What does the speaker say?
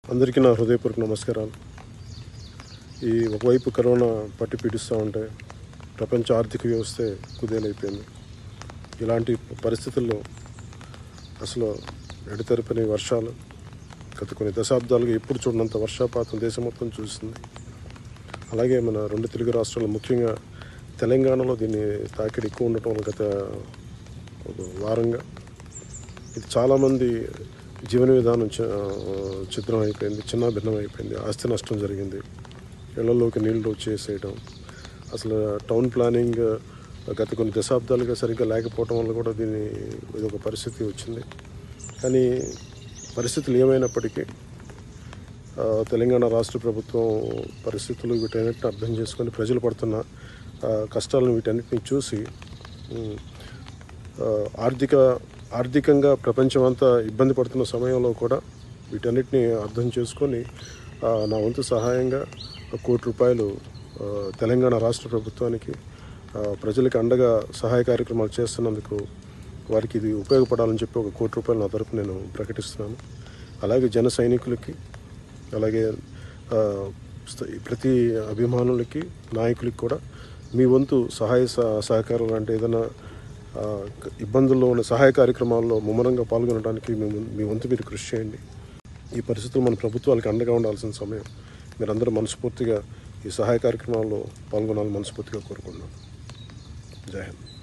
అందరికీ నా హృదయపూర్వక నమస్కారాలు ఈ ఒకవైపు కరోనా పట్టి పీడిస్తూ ఉంటే ప్రపంచ ఆర్థిక వ్యవస్థే కుదేలైపోయింది ఇలాంటి పరిస్థితుల్లో అసలు ఎడతెరపని వర్షాలు గత కొన్ని దశాబ్దాలుగా ఎప్పుడు చూడనంత వర్షాపాతం దేశం మొత్తం చూసింది అలాగే మన రెండు తెలుగు రాష్ట్రాలు ముఖ్యంగా తెలంగాణలో దీన్ని తాకిడి ఎక్కువ ఉండటం వల్ల గత ఒక వారంగా ఇది చాలామంది జీవన విధానం చ- చిత్రం అయిపోయింది చిన్న భిన్నం అయిపోయింది ఆస్తి నష్టం జరిగింది ఇళ్లలోకి నీళ్లు వచ్చేసేయడం అసలు టౌన్ ప్లానింగ్ గత కొన్ని దశాబ్దాలుగా సరిగ్గా లేకపోవడం వల్ల కూడా దీని ఇది ఒక పరిస్థితి వచ్చింది కానీ పరిస్థితులు ఏమైనప్పటికీ ఆ, తెలంగాణ రాష్ట్ర ప్రభుత్వం పరిస్థితులు వీటన్నిటిని అర్థం చేసుకొని ప్రజలు పడుతున్న ఆ, కష్టాలను వీటన్నిటిని చూసి ఉమ్, ఆ, ఆర్థిక ఆర్థికంగా ప్రపంచం అంతా ఇబ్బంది పడుతున్న సమయంలో కూడా వీటన్నిటిని అర్థం చేసుకొని ఆ, నా వంతు సహాయంగా ఒక కోటి రూపాయలు ఆ, తెలంగాణ రాష్ట్ర ప్రభుత్వానికి ఆ, ప్రజలకు అండగా సహాయ కార్యక్రమాలు చేస్తున్నందుకు వారికి ఇది ఉపయోగపడాలని చెప్పి ఒక కోటి రూపాయలు నా తరపు నేను ప్రకటిస్తున్నాను అలాగే జన సైనికులకి అలాగే ఆ, స్థ- ప్రతి అభిమానులకి నాయకులకి కూడా మీ వంతు సహాయ సహ- సహకారాలు అంటే ఏదైనా ఆ, క- ఇబ్బందుల్లో ఉన్న సహాయ కార్యక్రమాల్లో ముమ్మరంగా పాల్గొనడానికి మీ వం- మీ వంతు మీరు కృషి చేయండి ఈ పరిస్థితులు మన ప్రభుత్వాలకు అండగా ఉండాల్సిన సమయం మీరందరూ మనస్ఫూర్తిగా ఈ సహాయ కార్యక్రమాల్లో పాల్గొనాలని మనస్ఫూర్తిగా కోరుకుంటున్నాను జై హింద్